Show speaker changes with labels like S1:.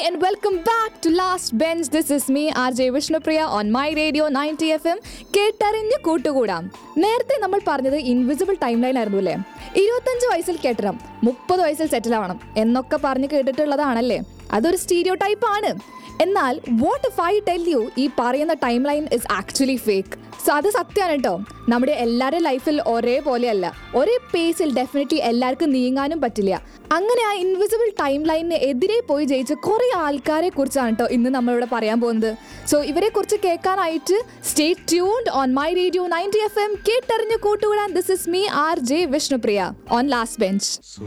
S1: and welcome back to Last Bench. This is me, RJ Vishnupriya, on my radio 90 FM. കേട്ടറിഞ്ഞ് കൂട്ടുകൂടാം നേരത്തെ നമ്മൾ പറഞ്ഞത് ഇൻവിസിബിൾ ടൈം ലൈൻ ആയിരുന്നു അല്ലേ ഇരുപത്തഞ്ച് വയസ്സിൽ കെട്ടണം മുപ്പത് വയസ്സിൽ സെറ്റിൽ ആവണം എന്നൊക്കെ പറഞ്ഞ് കേട്ടിട്ടുള്ളതാണല്ലേ അതൊരു സ്റ്റീരിയോ ടൈപ്പ് ആണ് എന്നാൽ what if I tell you ഈ പറയുന്ന time line is actually fake so അത് സത്യമാണ് കേട്ടോ നമ്മുടെ എല്ലാവരുടെ ലൈഫിൽ ഒരേപോലെയല്ല ഒരേ പേസിൽ ഡെഫിനറ്റ്ലി എല്ലാവർക്കും നീങ്ങാനും പറ്റില്ല അങ്ങനെ ആ ഇൻവിസിബിൾ ടൈം ലൈനിന് എതിരെ പോയി ജയിച്ച കുറേ ആൾക്കാരെ കുറിച്ചാണ് കേട്ടോ ഇന്ന് നമ്മളിവിടെ പറയാൻ പോകുന്നത് സോ ഇവരെ കുറിച്ച് കേൾക്കാനായിട്ട് stay tuned on my radio ninety F M കേട്ടറിഞ്ഞ് കൂട്ടുകൂടാൻ this is me R J Vishnupriya on last bench
S2: So